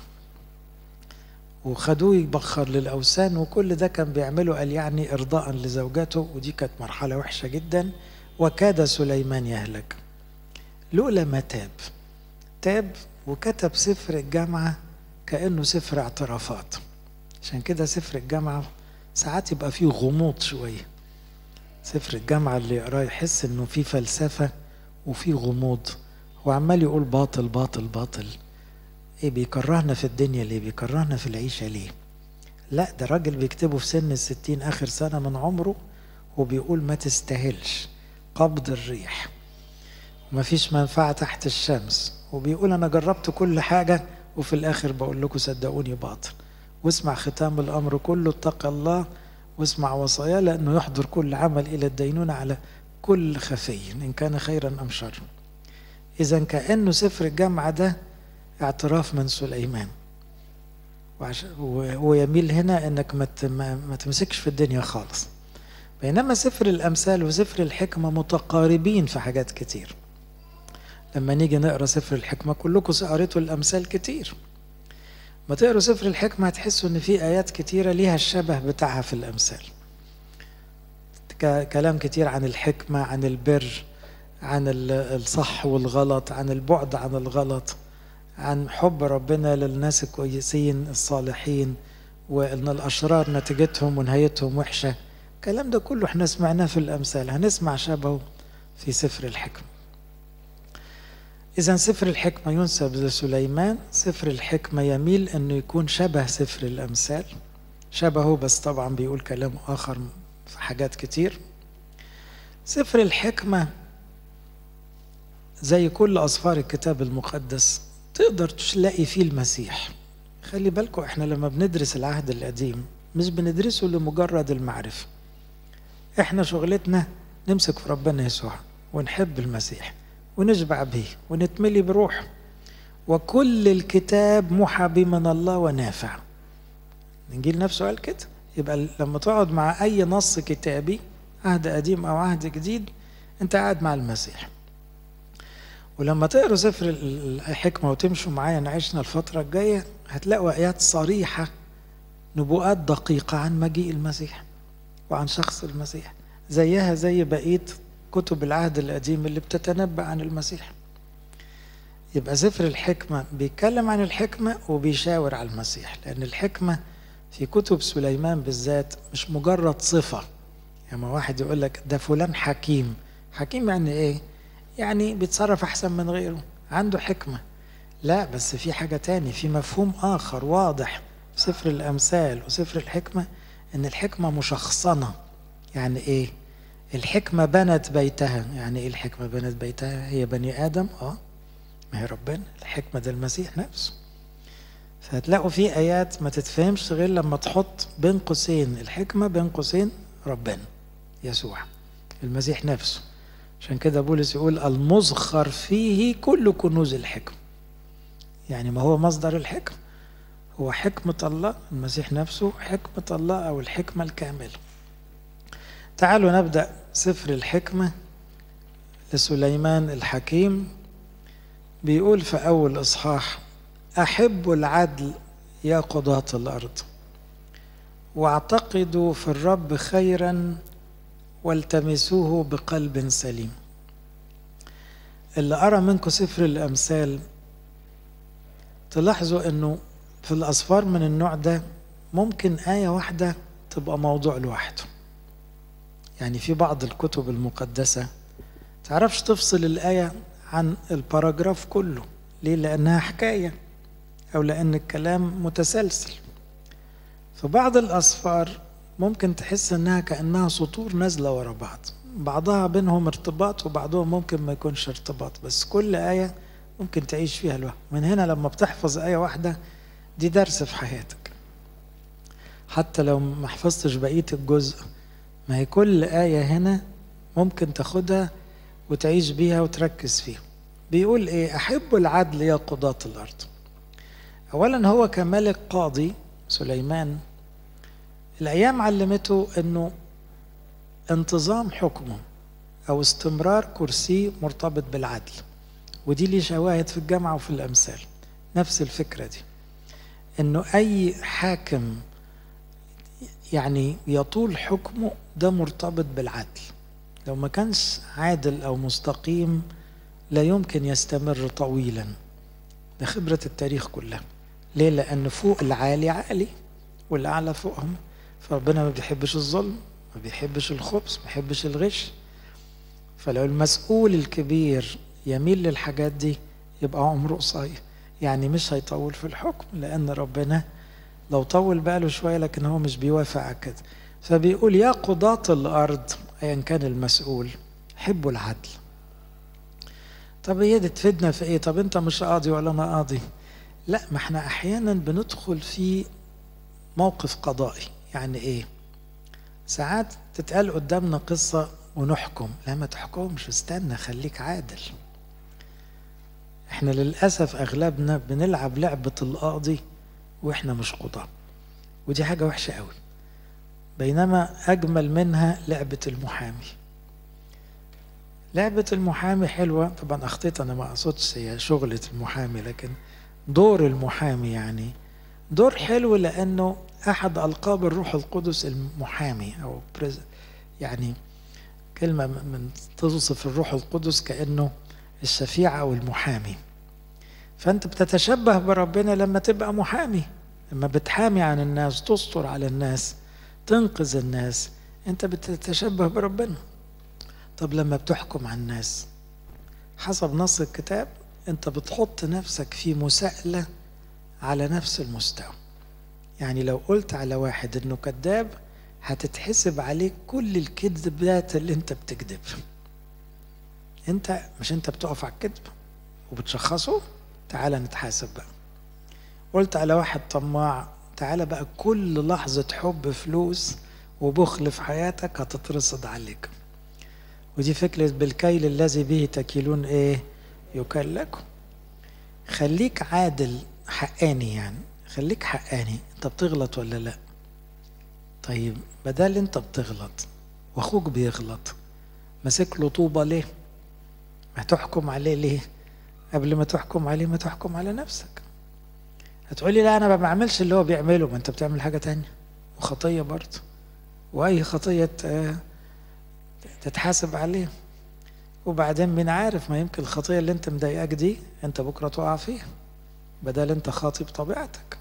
وخدوه يبخر للأوثان وكل ده كان بيعمله قال يعني إرضاء لزوجته ودي كانت مرحلة وحشة جدا وكاد سليمان يهلك لولا ما تاب تاب وكتب سفر الجامعة كأنه سفر اعترافات عشان كده سفر الجامعة ساعات يبقى فيه غموض شوية سفر الجامعة اللي يقراه يحس انه فيه فلسفة وفيه غموض هو عمال يقول باطل باطل باطل ايه بيكرهنا في الدنيا ليه بيكرهنا في العيشة ليه لا ده راجل بيكتبه في سن الستين اخر سنة من عمره وبيقول ما تستاهلش قبض الريح ومفيش منفعة تحت الشمس وبيقول أنا جربت كل حاجة وفي الآخر بقول لكم صدقوني باطل واسمع ختام الأمر كله اتق الله واسمع وصاياه لأنه يحضر كل عمل إلى الدينونة على كل خفي إن كان خيرا أم شرا إذا كأنه سفر الجامعة ده اعتراف من سليمان وهو يميل هنا انك ما تمسكش في الدنيا خالص بينما سفر الامثال وسفر الحكمه متقاربين في حاجات كتير لما نيجي نقرا سفر الحكمه كلكم قريتوا الامثال كتير ما تقروا سفر الحكمه هتحسوا ان في ايات كتيره ليها الشبه بتاعها في الامثال كلام كتير عن الحكمه عن البر عن الصح والغلط عن البعد عن الغلط عن حب ربنا للناس الكويسين الصالحين وان الاشرار نتيجتهم ونهايتهم وحشه الكلام ده كله احنا سمعناه في الامثال هنسمع شبهه في سفر الحكمه اذا سفر الحكمه ينسب لسليمان سفر الحكمه يميل انه يكون شبه سفر الامثال شبهه بس طبعا بيقول كلام اخر في حاجات كتير سفر الحكمه زي كل أصفار الكتاب المقدس تقدر تلاقي فيه المسيح خلي بالكم احنا لما بندرس العهد القديم مش بندرسه لمجرد المعرفة احنا شغلتنا نمسك في ربنا يسوع ونحب المسيح ونشبع به ونتملي بروحه وكل الكتاب محابي من الله ونافع الانجيل نفسه قال كده يبقى لما تقعد مع اي نص كتابي عهد قديم او عهد جديد انت قاعد مع المسيح ولما تقروا سفر الحكمة وتمشوا معايا نعيشنا الفترة الجاية هتلاقوا آيات صريحة نبوءات دقيقة عن مجيء المسيح وعن شخص المسيح زيها زي بقية كتب العهد القديم اللي بتتنبأ عن المسيح يبقى سفر الحكمة بيتكلم عن الحكمة وبيشاور على المسيح لأن الحكمة في كتب سليمان بالذات مش مجرد صفة يعني ما واحد يقول لك ده فلان حكيم حكيم يعني ايه يعني بيتصرف أحسن من غيره عنده حكمة لا بس في حاجة تاني في مفهوم آخر واضح في سفر الأمثال وسفر الحكمة إن الحكمة مشخصنة يعني إيه؟ الحكمة بنت بيتها يعني إيه الحكمة بنت بيتها؟ هي بني آدم آه ما هي ربنا الحكمة ده المسيح نفسه فهتلاقوا في آيات ما تتفهمش غير لما تحط بين قوسين الحكمة بين قوسين ربنا يسوع المسيح نفسه عشان كده بولس يقول المزخر فيه كل كنوز الحكم يعني ما هو مصدر الحكم هو حكمة الله المسيح نفسه حكمة الله أو الحكمة الكاملة تعالوا نبدأ سفر الحكمة لسليمان الحكيم بيقول في أول إصحاح أحب العدل يا قضاة الأرض واعتقدوا في الرب خيرا والتمسوه بقلب سليم اللي أرى منكم سفر الأمثال تلاحظوا أنه في الأسفار من النوع ده ممكن آية واحدة تبقى موضوع لوحده يعني في بعض الكتب المقدسة تعرفش تفصل الآية عن الباراجراف كله ليه؟ لأنها حكاية أو لأن الكلام متسلسل في بعض الأسفار ممكن تحس انها كانها سطور نازله ورا بعض بعضها بينهم ارتباط وبعضهم ممكن ما يكونش ارتباط بس كل ايه ممكن تعيش فيها لوحدها من هنا لما بتحفظ ايه واحده دي درس في حياتك حتى لو ما حفظتش بقيه الجزء ما هي كل ايه هنا ممكن تاخدها وتعيش بيها وتركز فيها بيقول ايه احب العدل يا قضاة الارض اولا هو كملك قاضي سليمان الأيام علمته أنه انتظام حكمه أو استمرار كرسي مرتبط بالعدل ودي ليه شواهد في الجامعة وفي الأمثال نفس الفكرة دي أنه أي حاكم يعني يطول حكمه ده مرتبط بالعدل لو ما كانش عادل أو مستقيم لا يمكن يستمر طويلا ده خبرة التاريخ كلها ليه؟ لأن فوق العالي عالي والأعلى فوقهم فربنا ما بيحبش الظلم ما بيحبش الخبث ما بيحبش الغش فلو المسؤول الكبير يميل للحاجات دي يبقى عمره قصير يعني مش هيطول في الحكم لأن ربنا لو طول باله شوية لكن هو مش بيوافق على كده فبيقول يا قضاة الأرض أيا كان المسؤول حبوا العدل طب هي دي تفيدنا في ايه طب انت مش قاضي ولا انا قاضي لا ما احنا احيانا بندخل في موقف قضائي يعني ايه ساعات تتقال قدامنا قصة ونحكم لا ما تحكمش استنى خليك عادل احنا للأسف أغلبنا بنلعب لعبة القاضي واحنا مش قضاة ودي حاجة وحشة قوي بينما أجمل منها لعبة المحامي لعبة المحامي حلوة طبعا أخطيت أنا ما أقصدش هي شغلة المحامي لكن دور المحامي يعني دور حلو لأنه أحد ألقاب الروح القدس المحامي أو يعني كلمة من توصف الروح القدس كأنه الشفيع أو المحامي فأنت بتتشبه بربنا لما تبقى محامي لما بتحامي عن الناس تستر على الناس تنقذ الناس أنت بتتشبه بربنا طب لما بتحكم على الناس حسب نص الكتاب أنت بتحط نفسك في مساءلة على نفس المستوى يعني لو قلت على واحد انه كذاب هتتحسب عليك كل الكذبات اللي انت بتكذبها انت مش انت بتقف على الكذب وبتشخصه تعالى نتحاسب بقى قلت على واحد طماع تعالى بقى كل لحظة حب فلوس وبخل في حياتك هتترصد عليك ودي فكرة بالكيل الذي به تكيلون ايه يكل لكم خليك عادل حقاني يعني خليك حقاني انت بتغلط ولا لا طيب بدل انت بتغلط واخوك بيغلط ماسك له طوبه ليه ما تحكم عليه ليه قبل ما تحكم عليه ما تحكم على نفسك هتقولي لا انا ما بعملش اللي هو بيعمله ما انت بتعمل حاجه تانية وخطيه برضه واي خطيه تتحاسب عليه وبعدين مين عارف ما يمكن الخطيه اللي انت مضايقاك دي انت بكره تقع فيها بدل انت خاطي بطبيعتك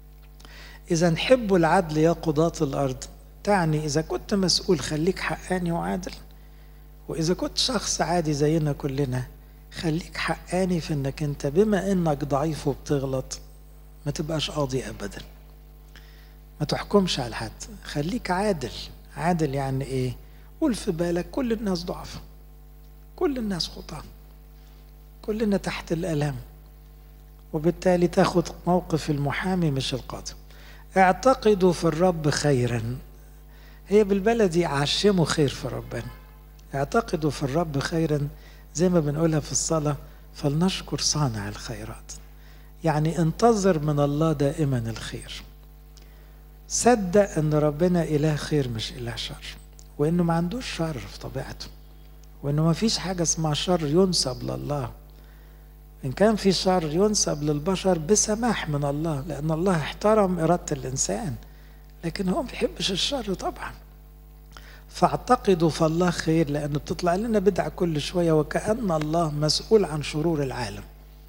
اذا حبوا العدل يا قضاة الارض تعني اذا كنت مسؤول خليك حقاني وعادل واذا كنت شخص عادي زينا كلنا خليك حقاني في انك انت بما انك ضعيف وبتغلط ما تبقاش قاضي ابدا ما تحكمش على حد خليك عادل عادل يعني ايه قول في بالك كل الناس ضعف كل الناس خطأ كلنا تحت الالام وبالتالي تاخد موقف المحامي مش القاضي اعتقدوا في الرب خيرا هي بالبلدي عشموا خير في ربنا اعتقدوا في الرب خيرا زي ما بنقولها في الصلاة فلنشكر صانع الخيرات يعني انتظر من الله دائما الخير صدق ان ربنا اله خير مش اله شر وانه ما عندوش شر في طبيعته وانه ما فيش حاجة اسمها شر ينسب لله إن كان في شر ينسب للبشر بسماح من الله لأن الله احترم إرادة الإنسان لكن هو ما بيحبش الشر طبعا فاعتقدوا في الله خير لأنه بتطلع لنا بدعة كل شوية وكأن الله مسؤول عن شرور العالم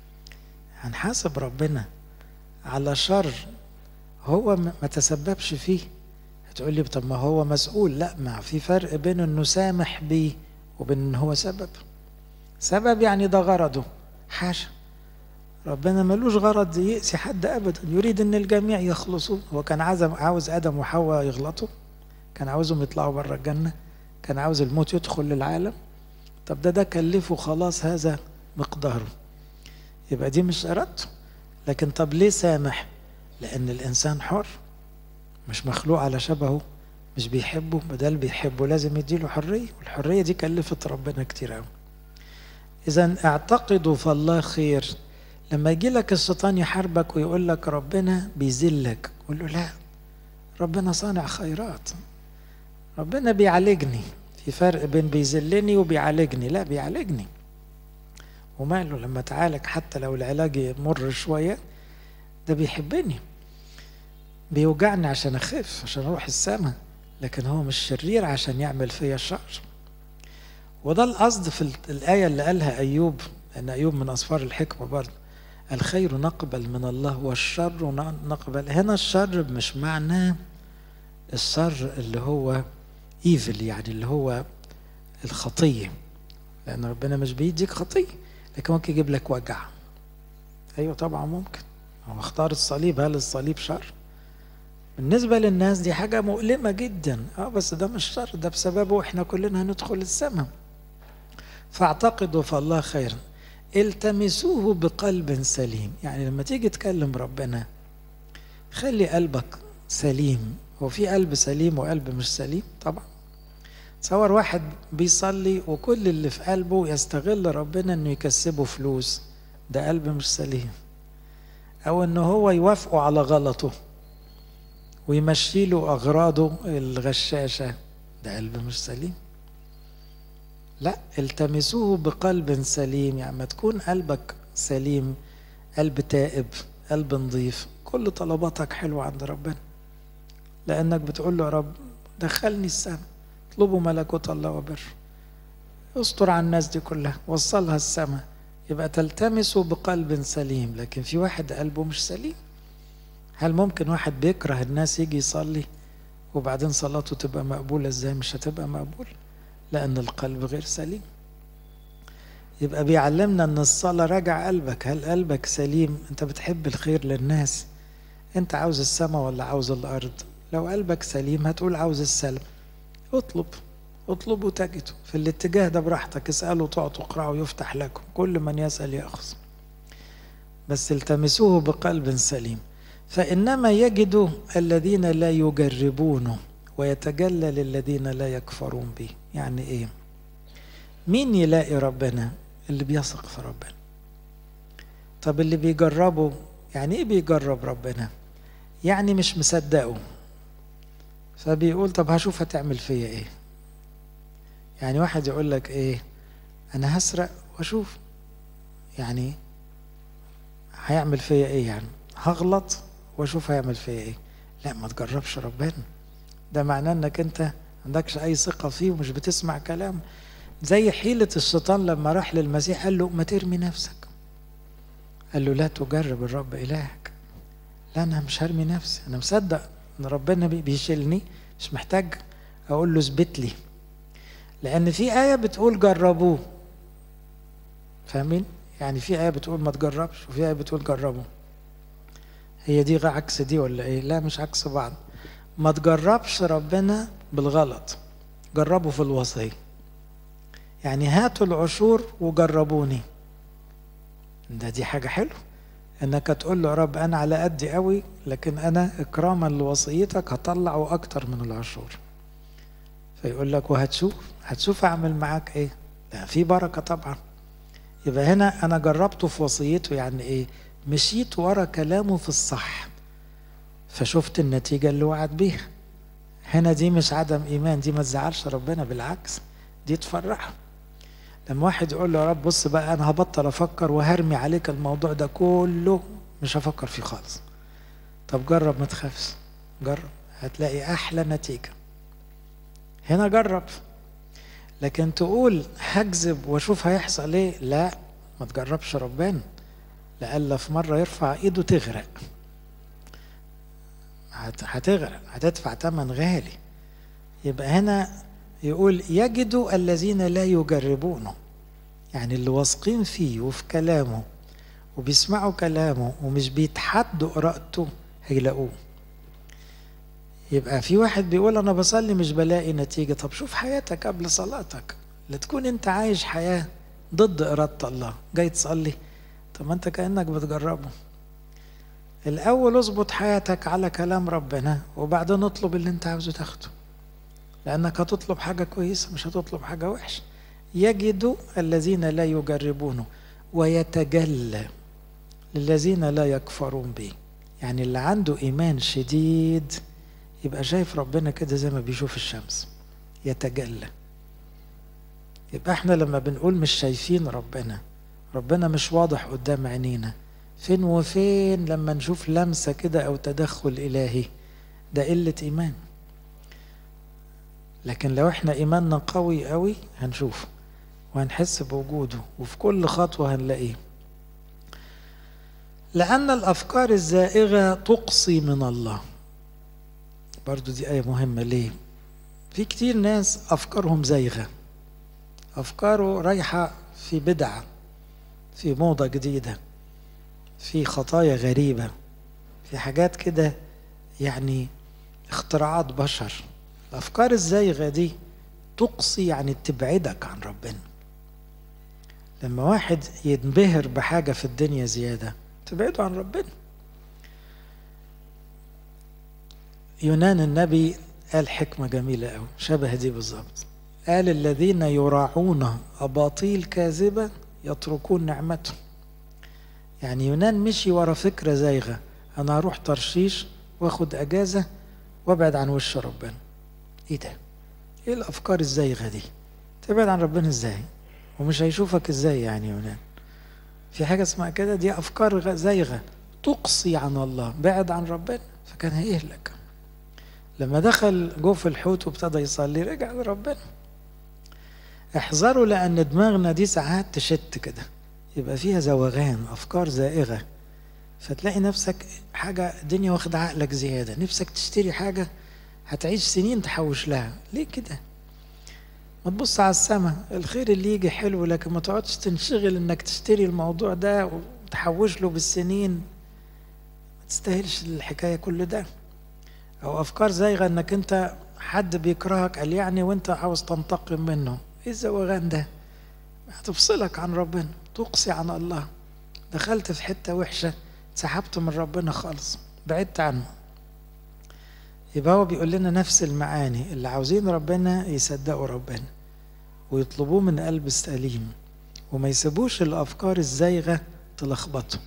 هنحاسب ربنا على شر هو ما تسببش فيه هتقول لي طب ما هو مسؤول لا ما في فرق بين انه سامح بيه وبين انه هو سبب سبب يعني ده غرضه حاشا ربنا ملوش غرض يأسي حد أبدا يريد أن الجميع يخلصوا هو كان عزم عاوز آدم وحواء يغلطوا كان عاوزهم يطلعوا بره الجنة كان عاوز الموت يدخل للعالم طب ده ده كلفه خلاص هذا مقداره يبقى دي مش إرادته لكن طب ليه سامح لأن الإنسان حر مش مخلوق على شبهه مش بيحبه بدل بيحبه لازم يديله حرية والحرية دي كلفت ربنا كتير قوي إذا اعتقدوا في الله خير لما يجي لك الشيطان يحاربك ويقول لك ربنا بيذلك قول له لا ربنا صانع خيرات ربنا بيعالجني في فرق بين بيذلني وبيعالجني لا بيعالجني وماله لما تعالج حتى لو العلاج يمر شوية ده بيحبني بيوجعني عشان أخف عشان أروح السماء لكن هو مش شرير عشان يعمل فيا الشر وده القصد في الآية اللي قالها أيوب لأن أيوب من أصفار الحكمة برضه الخير نقبل من الله والشر نقبل هنا الشر مش معناه الشر اللي هو ايفل يعني اللي هو الخطية لأن ربنا مش بيديك خطية لكن ممكن يجيب لك وجع أيوة طبعا ممكن هو اختار الصليب هل الصليب شر؟ بالنسبة للناس دي حاجة مؤلمة جدا اه بس ده مش شر ده بسببه احنا كلنا هندخل السماء فاعتقدوا في الله خيرا التمسوه بقلب سليم يعني لما تيجي تكلم ربنا خلي قلبك سليم هو في قلب سليم وقلب مش سليم طبعا تصور واحد بيصلي وكل اللي في قلبه يستغل ربنا انه يكسبه فلوس ده قلب مش سليم او ان هو يوافقه على غلطه ويمشي له اغراضه الغشاشه ده قلب مش سليم لا التمسوه بقلب سليم يعني ما تكون قلبك سليم قلب تائب قلب نظيف كل طلباتك حلوة عند ربنا لأنك بتقول له يا رب دخلني السماء اطلبوا ملكوت الله وبر استر على الناس دي كلها وصلها السماء يبقى تلتمسه بقلب سليم لكن في واحد قلبه مش سليم هل ممكن واحد بيكره الناس يجي يصلي وبعدين صلاته تبقى مقبولة ازاي مش هتبقى مقبولة لأن القلب غير سليم يبقى بيعلمنا ان الصلاة راجع قلبك هل قلبك سليم انت بتحب الخير للناس انت عاوز السماء ولا عاوز الارض لو قلبك سليم هتقول عاوز السلم اطلب اطلبوا تجدوا في الاتجاه ده براحتك اسألوا تعطوا اقرأوا يفتح لكم كل من يسأل يأخذ بس التمسوه بقلب سليم فإنما يجد الذين لا يجربونه ويتجلى للذين لا يكفرون به يعني ايه مين يلاقي ربنا اللي بيثق في ربنا طب اللي بيجربه يعني ايه بيجرب ربنا يعني مش مصدقه فبيقول طب هشوف هتعمل فيا ايه يعني واحد يقول لك ايه انا هسرق واشوف يعني هيعمل فيا ايه يعني هغلط واشوف هيعمل فيا ايه لا ما تجربش ربنا ده معناه انك انت عندكش اي ثقه فيه ومش بتسمع كلامه زي حيلة الشيطان لما راح للمسيح قال له ما ترمي نفسك قال له لا تجرب الرب إلهك لا أنا مش هرمي نفسي أنا مصدق إن ربنا بيشيلني مش محتاج أقول له اثبت لي لأن في آية بتقول جربوه فاهمين؟ يعني في آية بتقول ما تجربش وفي آية بتقول جربوا هي دي عكس دي ولا إيه؟ لا مش عكس بعض ما تجربش ربنا بالغلط جربه في الوصيه يعني هاتوا العشور وجربوني ده دي حاجة حلوة انك تقول له يا رب انا على قدي قوي لكن انا اكراما لوصيتك هطلعه اكتر من العشور فيقول لك وهتشوف هتشوف اعمل معاك ايه لا في بركة طبعا يبقى هنا انا جربته في وصيته يعني ايه مشيت ورا كلامه في الصح فشفت النتيجة اللي وعد بيها هنا دي مش عدم ايمان دي ما تزعلش ربنا بالعكس دي تفرحه لما واحد يقول له يا رب بص بقى انا هبطل افكر وهرمي عليك الموضوع ده كله مش هفكر فيه خالص طب جرب ما تخافش جرب هتلاقي احلى نتيجه هنا جرب لكن تقول هكذب واشوف هيحصل ايه لا ما تجربش ربنا لألا في مرة يرفع ايده تغرق هتغرق هتدفع ثمن غالي يبقى هنا يقول يجد الذين لا يجربونه يعني اللي واثقين فيه وفي كلامه وبيسمعوا كلامه ومش بيتحدوا قراءته هيلاقوه يبقى في واحد بيقول انا بصلي مش بلاقي نتيجه طب شوف حياتك قبل صلاتك لا تكون انت عايش حياه ضد اراده الله جاي تصلي طب ما انت كانك بتجربه الاول اظبط حياتك على كلام ربنا وبعدين اطلب اللي انت عاوزه تاخده لأنك هتطلب حاجة كويسة مش هتطلب حاجة وحشة يجد الذين لا يجربونه ويتجلى للذين لا يكفرون به يعني اللي عنده إيمان شديد يبقى شايف ربنا كده زي ما بيشوف الشمس يتجلى يبقى احنا لما بنقول مش شايفين ربنا ربنا مش واضح قدام عينينا فين وفين لما نشوف لمسة كده أو تدخل إلهي ده قلة إيمان لكن لو احنا ايماننا قوي قوي هنشوفه وهنحس بوجوده وفي كل خطوه هنلاقيه لان الافكار الزائغه تقصي من الله برضو دي ايه مهمه ليه في كتير ناس افكارهم زايغه افكاره رايحه في بدعه في موضه جديده في خطايا غريبه في حاجات كده يعني اختراعات بشر الافكار الزايغه دي تقصي يعني تبعدك عن ربنا لما واحد ينبهر بحاجه في الدنيا زياده تبعده عن ربنا يونان النبي قال حكمه جميله قوي شبه دي بالظبط قال الذين يراعون اباطيل كاذبه يتركون نعمته يعني يونان مشي ورا فكرة زايغة أنا هروح ترشيش واخد أجازة وابعد عن وش ربنا إيه ده؟ إيه الأفكار الزايغة دي؟ تبعد عن ربنا إزاي؟ ومش هيشوفك إزاي يعني يونان؟ في حاجة اسمها كده دي أفكار زايغة تقصي عن الله بعد عن ربنا فكان هيهلك لما دخل جوف الحوت وابتدى يصلي رجع لربنا احذروا لأن دماغنا دي ساعات تشت كده يبقى فيها زوغان أفكار زائغة فتلاقي نفسك حاجة الدنيا واخدة عقلك زيادة نفسك تشتري حاجة هتعيش سنين تحوش لها ليه كده ما تبص على السماء الخير اللي يجي حلو لكن ما تقعدش تنشغل انك تشتري الموضوع ده وتحوش له بالسنين ما تستاهلش الحكاية كل ده او افكار زايغة انك انت حد بيكرهك قال يعني وانت عاوز تنتقم منه ايه الزوغان ده هتفصلك عن ربنا تقصي عن الله دخلت في حتة وحشة سحبت من ربنا خالص بعدت عنه يبقى هو بيقول لنا نفس المعاني اللي عاوزين ربنا يصدقوا ربنا ويطلبوه من قلب سليم وما يسيبوش الافكار الزايغه تلخبطهم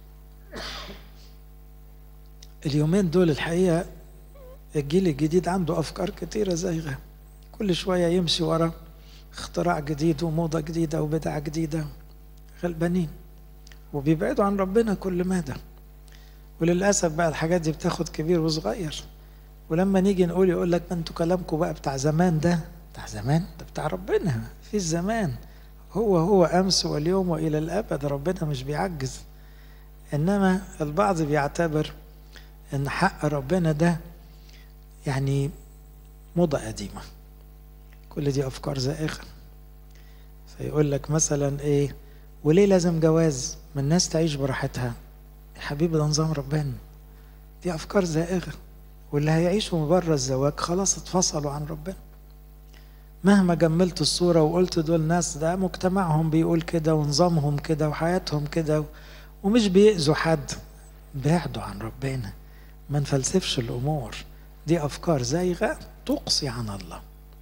اليومين دول الحقيقه الجيل الجديد عنده افكار كتيره زايغه كل شويه يمشي ورا اختراع جديد وموضه جديده وبدعه جديده غلبانين وبيبعدوا عن ربنا كل مدى وللاسف بقى الحاجات دي بتاخد كبير وصغير ولما نيجي نقول يقول لك ما انتوا كلامكم بقى بتاع زمان ده بتاع زمان ده بتاع ربنا في الزمان هو هو امس واليوم والى الابد ربنا مش بيعجز انما البعض بيعتبر ان حق ربنا ده يعني موضة قديمة كل دي افكار زائغة فيقول لك مثلا ايه وليه لازم جواز ما الناس تعيش براحتها يا حبيبي ده نظام ربنا دي افكار زائغه واللي هيعيشوا بره الزواج خلاص اتفصلوا عن ربنا مهما جملت الصورة وقلت دول ناس ده مجتمعهم بيقول كده ونظامهم كده وحياتهم كده ومش بيأذوا حد بعدوا عن ربنا ما نفلسفش الأمور دي أفكار زايغة تقصي عن الله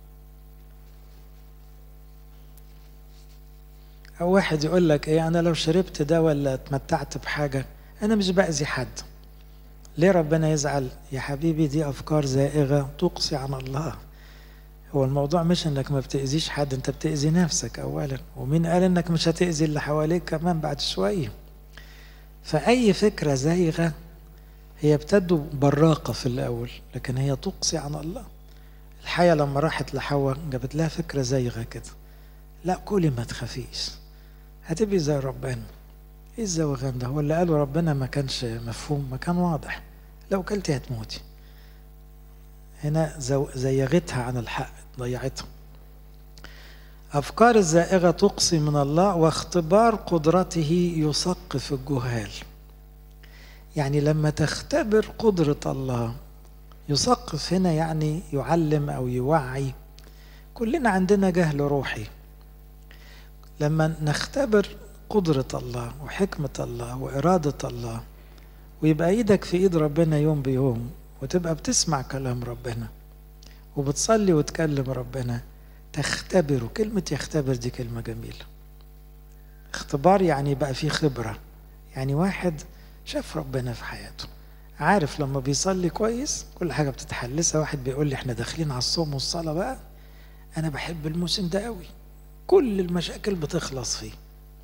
أو واحد يقول لك إيه أنا لو شربت ده ولا اتمتعت بحاجة أنا مش بأذي حد ليه ربنا يزعل يا حبيبي دي افكار زائغه تقصي عن الله هو الموضوع مش انك ما بتاذيش حد انت بتاذي نفسك اولا ومين قال انك مش هتاذي اللي حواليك كمان بعد شويه فاي فكره زايغه هي بتبدو براقه في الاول لكن هي تقصي عن الله الحية لما راحت لحواء جابت لها فكرة زايغة كده لا كلي ما تخافيش هتبقي زي ربنا ايه الزوغان ده هو اللي قاله ربنا ما كانش مفهوم ما كان واضح لو كلتي هتموتي هنا زو زيغتها عن الحق ضيعتها أفكار الزائغة تقصي من الله واختبار قدرته يثقف الجهال يعني لما تختبر قدرة الله يثقف هنا يعني يعلم أو يوعي كلنا عندنا جهل روحي لما نختبر قدرة الله وحكمة الله وإرادة الله ويبقى إيدك في إيد ربنا يوم بيوم وتبقى بتسمع كلام ربنا وبتصلي وتكلم ربنا تختبر كلمة يختبر دي كلمة جميلة اختبار يعني بقى فيه خبرة يعني واحد شاف ربنا في حياته عارف لما بيصلي كويس كل حاجة بتتحل لسه واحد بيقول لي احنا داخلين على الصوم والصلاة بقى أنا بحب الموسم ده قوي كل المشاكل بتخلص فيه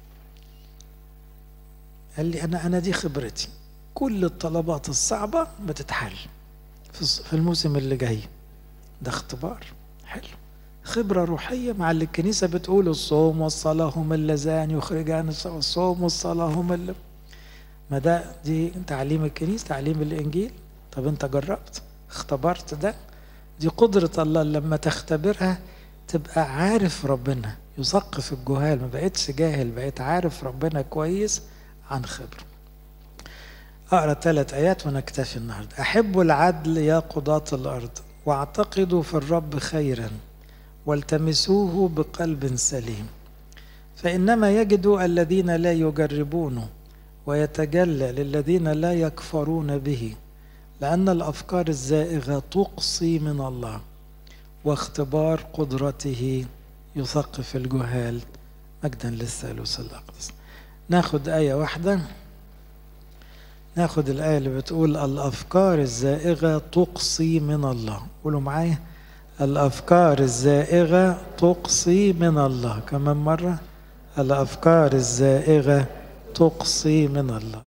قال لي أنا أنا دي خبرتي كل الطلبات الصعبة بتتحل في الموسم اللي جاي ده اختبار حلو خبرة روحية مع اللي الكنيسة بتقول الصوم والصلاة هم اللذان يخرجان الصوم والصلاة هم اللي ما ده دي تعليم الكنيسة تعليم الإنجيل طب أنت جربت اختبرت ده دي قدرة الله لما تختبرها تبقى عارف ربنا يثقف الجهال ما بقتش جاهل بقيت عارف ربنا كويس عن خبره أقرأ ثلاث آيات ونكتفي النهاردة أحب العدل يا قضاة الأرض واعتقدوا في الرب خيرا والتمسوه بقلب سليم فإنما يجد الذين لا يجربونه ويتجلى للذين لا يكفرون به لأن الأفكار الزائغة تقصي من الله واختبار قدرته يثقف الجهال مجدا للثالوث الأقدس ناخد آية واحدة ناخد الآية اللي بتقول الأفكار الزائغة تقصي من الله قولوا معايا الأفكار الزائغة تقصي من الله كمان مرة الأفكار الزائغة تقصي من الله